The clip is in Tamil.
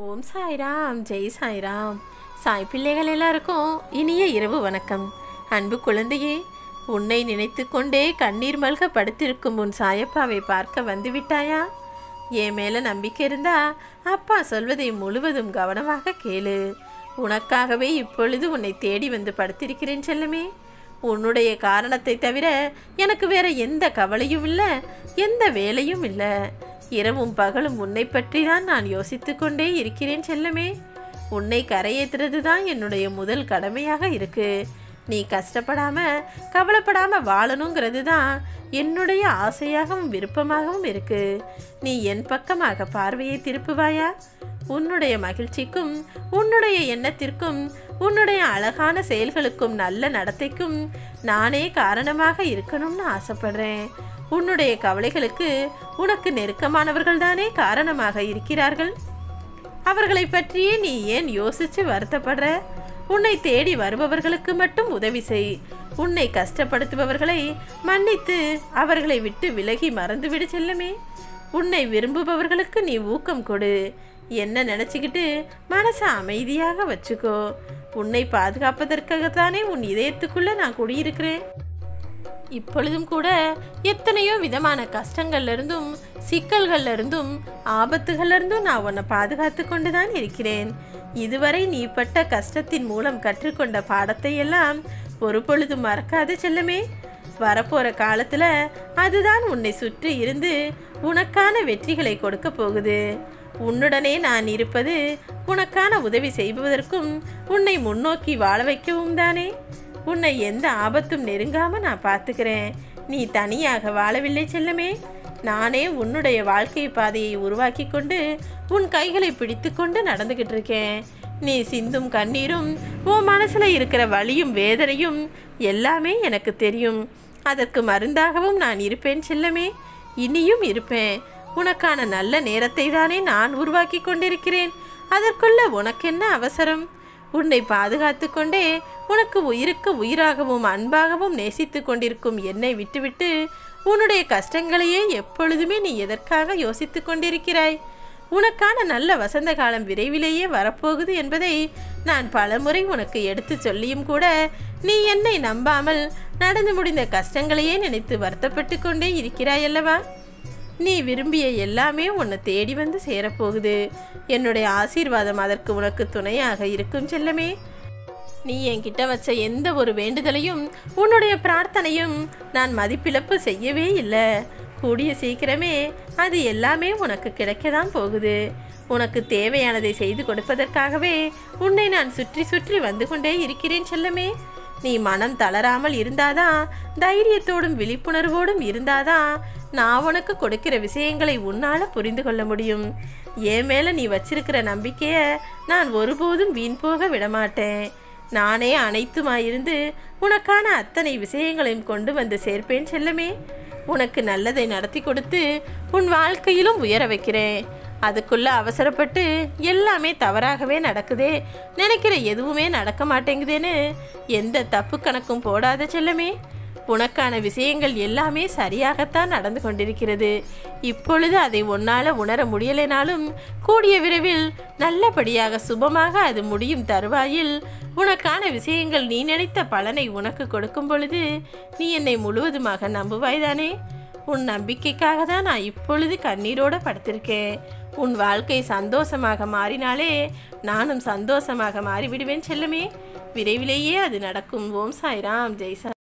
ஓம் சாய்ராம் ஜெய் சாய்ராம் சாய் பிள்ளைகள் எல்லாருக்கும் இனிய இரவு வணக்கம் அன்பு குழந்தையே உன்னை நினைத்து கொண்டே கண்ணீர் மல்க படுத்திருக்கும் உன் சாயப்பாவை பார்க்க வந்து விட்டாயா என் மேல நம்பிக்கை இருந்தா அப்பா சொல்வதை முழுவதும் கவனமாக கேளு உனக்காகவே இப்பொழுது உன்னை தேடி வந்து படுத்திருக்கிறேன் செல்லமே உன்னுடைய காரணத்தை தவிர எனக்கு வேற எந்த கவலையும் இல்லை எந்த வேலையும் இல்லை இரவும் பகலும் உன்னை பற்றி தான் நான் யோசித்து கொண்டே இருக்கிறேன் செல்லமே உன்னை கரையேற்றுறது தான் என்னுடைய முதல் கடமையாக இருக்கு நீ கஷ்டப்படாம கவலைப்படாம வாழணுங்கிறது தான் என்னுடைய ஆசையாகவும் விருப்பமாகவும் இருக்கு நீ என் பக்கமாக பார்வையை திருப்புவாயா உன்னுடைய மகிழ்ச்சிக்கும் உன்னுடைய எண்ணத்திற்கும் உன்னுடைய அழகான செயல்களுக்கும் நல்ல நடத்தைக்கும் நானே காரணமாக இருக்கணும்னு ஆசைப்படுறேன் உன்னுடைய கவலைகளுக்கு உனக்கு நெருக்கமானவர்கள் தானே காரணமாக இருக்கிறார்கள் அவர்களை பற்றியே நீ ஏன் யோசிச்சு வருத்தப்படுற உன்னை தேடி வருபவர்களுக்கு மட்டும் உதவி செய் உன்னை கஷ்டப்படுத்துபவர்களை மன்னித்து அவர்களை விட்டு விலகி மறந்துவிடு செல்லமே உன்னை விரும்புபவர்களுக்கு நீ ஊக்கம் கொடு என்ன நினச்சிக்கிட்டு மனசை அமைதியாக வச்சுக்கோ உன்னை பாதுகாப்பதற்காகத்தானே உன் இதயத்துக்குள்ள நான் குடியிருக்கிறேன் இப்பொழுதும் கூட எத்தனையோ விதமான கஷ்டங்கள்ல இருந்தும் சிக்கல்கள்ல இருந்தும் ஆபத்துகள்ல இருந்தும் நான் உன்னை பாதுகாத்து கொண்டு தான் இருக்கிறேன் இதுவரை நீ பட்ட கஷ்டத்தின் மூலம் கற்றுக்கொண்ட பாடத்தை எல்லாம் ஒரு பொழுதும் மறக்காத செல்லமே வரப்போற காலத்துல அதுதான் உன்னை சுற்றி இருந்து உனக்கான வெற்றிகளை கொடுக்க போகுது உன்னுடனே நான் இருப்பது உனக்கான உதவி செய்வதற்கும் உன்னை முன்னோக்கி வாழ வைக்கவும் தானே உன்னை எந்த ஆபத்தும் நெருங்காம நான் பார்த்துக்கிறேன் நீ தனியாக வாழவில்லை செல்லமே நானே உன்னுடைய வாழ்க்கை பாதையை உருவாக்கி கொண்டு உன் கைகளை பிடித்து கொண்டு நடந்துகிட்டு இருக்கேன் நீ சிந்தும் கண்ணீரும் உன் மனசுல இருக்கிற வலியும் வேதனையும் எல்லாமே எனக்கு தெரியும் அதற்கு மருந்தாகவும் நான் இருப்பேன் செல்லமே இனியும் இருப்பேன் உனக்கான நல்ல நேரத்தை தானே நான் உருவாக்கி கொண்டிருக்கிறேன் அதற்குள்ள உனக்கென்ன அவசரம் உன்னை பாதுகாத்து கொண்டே உனக்கு உயிருக்கு உயிராகவும் அன்பாகவும் நேசித்து கொண்டிருக்கும் என்னை விட்டுவிட்டு உன்னுடைய கஷ்டங்களையே எப்பொழுதுமே நீ எதற்காக யோசித்து கொண்டிருக்கிறாய் உனக்கான நல்ல வசந்த காலம் விரைவிலேயே வரப்போகுது என்பதை நான் பலமுறை உனக்கு எடுத்து சொல்லியும் கூட நீ என்னை நம்பாமல் நடந்து முடிந்த கஷ்டங்களையே நினைத்து வருத்தப்பட்டு கொண்டே இருக்கிறாய் அல்லவா நீ விரும்பிய எல்லாமே உன்னை தேடி வந்து சேரப்போகுது என்னுடைய ஆசீர்வாதம் அதற்கு உனக்கு துணையாக இருக்கும் செல்லமே நீ என்கிட்ட வச்ச எந்த ஒரு வேண்டுதலையும் உன்னுடைய பிரார்த்தனையும் நான் மதிப்பிழப்பு செய்யவே இல்லை கூடிய சீக்கிரமே அது எல்லாமே உனக்கு கிடைக்க தான் போகுது உனக்கு தேவையானதை செய்து கொடுப்பதற்காகவே உன்னை நான் சுற்றி சுற்றி வந்து கொண்டே இருக்கிறேன் செல்லமே நீ மனம் தளராமல் இருந்தாதான் தைரியத்தோடும் விழிப்புணர்வோடும் இருந்தாதான் நான் உனக்கு கொடுக்கிற விஷயங்களை உன்னால புரிந்து கொள்ள முடியும் என் மேல நீ வச்சிருக்கிற நம்பிக்கைய நான் ஒருபோதும் வீண் போக விடமாட்டேன் நானே அனைத்துமாயிருந்து உனக்கான அத்தனை விஷயங்களையும் கொண்டு வந்து சேர்ப்பேன் செல்லமே உனக்கு நல்லதை நடத்தி கொடுத்து உன் வாழ்க்கையிலும் உயர வைக்கிறேன் அதுக்குள்ள அவசரப்பட்டு எல்லாமே தவறாகவே நடக்குதே நினைக்கிற எதுவுமே நடக்க மாட்டேங்குதேன்னு எந்த தப்பு கணக்கும் போடாத செல்லமே உனக்கான விஷயங்கள் எல்லாமே சரியாகத்தான் நடந்து கொண்டிருக்கிறது இப்பொழுது அதை உன்னால உணர முடியலைனாலும் கூடிய விரைவில் நல்லபடியாக சுபமாக அது முடியும் தருவாயில் உனக்கான விஷயங்கள் நீ நினைத்த பலனை உனக்கு கொடுக்கும் பொழுது நீ என்னை முழுவதுமாக நம்புவாய்தானே உன் நம்பிக்கைக்காக தான் நான் இப்பொழுது கண்ணீரோட படுத்திருக்கேன் உன் வாழ்க்கை சந்தோஷமாக மாறினாலே நானும் சந்தோஷமாக மாறிவிடுவேன் செல்லமே விரைவிலேயே அது நடக்கும் ஓம் சாய்ராம் ஜெய்சா